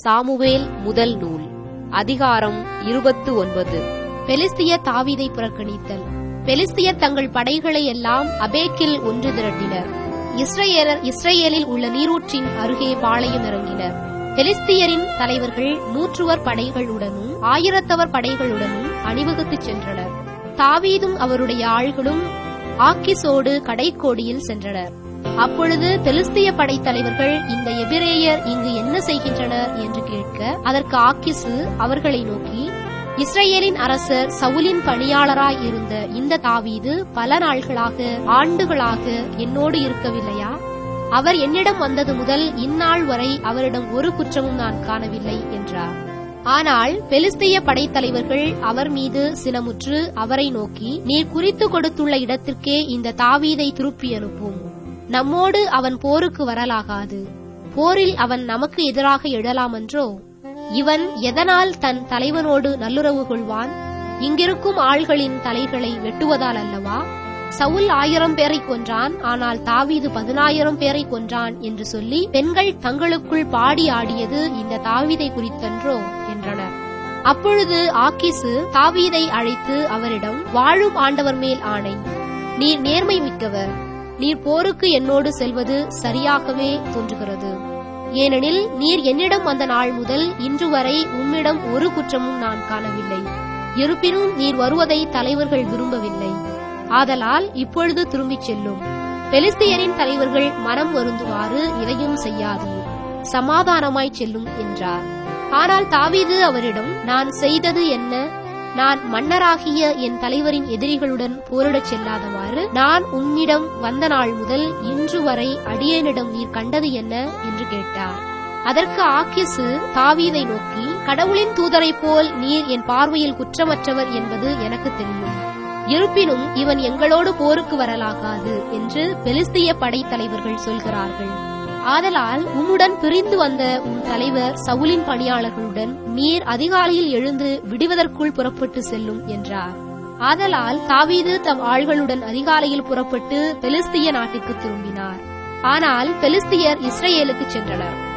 Samuel முதல் நூல் அதிகாரம் இருபத்து ஒன்பது பெலிஸ்தியர் தாவீதை புறக்கணித்தல் பெலிஸ்தியர் தங்கள் படைகளை எல்லாம் அபேக்கில் ஒன்று திரட்டினர் இஸ்ரேலர் இஸ்ரேலில் உள்ள நீரூற்றின் அருகே பாளையம் இறங்கினர் பெலிஸ்தியரின் தலைவர்கள் நூற்றுவர் படைகளுடனும் ஆயிரத்தவர் படைகளுடனும் அணிவகுத்துச் சென்றனர் தாவீதும் அவருடைய ஆள்களும் ஆக்கிசோடு கடைக்கோடியில் சென்றனர் அப்பொழுது பெலிஸ்திய படைத்தலைவர்கள் இந்த எபிரேயர் இங்கு என்ன செய்கின்றனர் என்று கேட்க அதற்கு ஆக்கிசு அவர்களை நோக்கி இஸ்ரேலின் அரசர் சவுலின் பணியாளராய் இருந்த இந்த தாவீது பல நாள்களாக ஆண்டுகளாக என்னோடு இருக்கவில்லையா அவர் என்னிடம் வந்தது முதல் இந்நாள் வரை அவரிடம் ஒரு குற்றமும் நான் காணவில்லை என்றார் ஆனால் பெலிஸ்திய படைத்தலைவர்கள் அவர் மீது சினமுற்று அவரை நோக்கி நீர் குறித்து கொடுத்துள்ள இடத்திற்கே இந்த தாவீதை திருப்பி அனுப்பும் நம்மோடு அவன் போருக்கு வரலாகாது போரில் அவன் நமக்கு எதிராக எழலாமன்றோ இவன் எதனால் தன் தலைவனோடு நல்லுறவு கொள்வான் இங்கிருக்கும் ஆள்களின் தலைகளை வெட்டுவதால் அல்லவா சவுல் ஆயிரம் பேரை கொன்றான் ஆனால் தாவீது பதினாயிரம் பேரை கொன்றான் என்று சொல்லி பெண்கள் தங்களுக்குள் பாடி ஆடியது இந்த தாவீதை குறித்தன்றோ என்றனர் அப்பொழுது ஆக்கிசு தாவீதை அழைத்து அவரிடம் வாழும் ஆண்டவர் மேல் ஆணை நீர் நேர்மை மிக்கவர் நீர் போருக்கு என்னோடு செல்வது சரியாகவே தோன்றுகிறது ஏனெனில் நீர் என்னிடம் வந்த நாள் முதல் இன்று வரை உம்மிடம் ஒரு குற்றமும் நான் காணவில்லை இருப்பினும் நீர் வருவதை தலைவர்கள் விரும்பவில்லை ஆதலால் இப்பொழுது திரும்பிச் செல்லும் பெலிஸ்தியரின் தலைவர்கள் மனம் வருந்துமாறு இதையும் செய்யாதீர் சமாதானமாய் செல்லும் என்றார் ஆனால் தாவீது அவரிடம் நான் செய்தது என்ன நான் மன்னராகிய என் தலைவரின் எதிரிகளுடன் போரிடச் செல்லாதவாறு நான் உன்னிடம் வந்த நாள் முதல் இன்று வரை அடியேனிடம் நீர் கண்டது என்ன என்று கேட்டார் அதற்கு ஆக்கிசு தாவீதை நோக்கி கடவுளின் தூதரைப் போல் நீர் என் பார்வையில் குற்றமற்றவர் என்பது எனக்கு தெரியும் இருப்பினும் இவன் எங்களோடு போருக்கு வரலாகாது என்று பெலிஸ்திய படைத்தலைவர்கள் சொல்கிறார்கள் ஆதலால் உம்முடன் பிரிந்து வந்த உன் தலைவர் சவுலின் பணியாளர்களுடன் நீர் அதிகாலையில் எழுந்து விடுவதற்குள் புறப்பட்டு செல்லும் என்றார் ஆதலால் தாவீது தம் ஆள்களுடன் அதிகாலையில் புறப்பட்டு பெலிஸ்திய நாட்டிற்கு திரும்பினார் ஆனால் பெலிஸ்தியர் இஸ்ரேலுக்கு சென்றனர்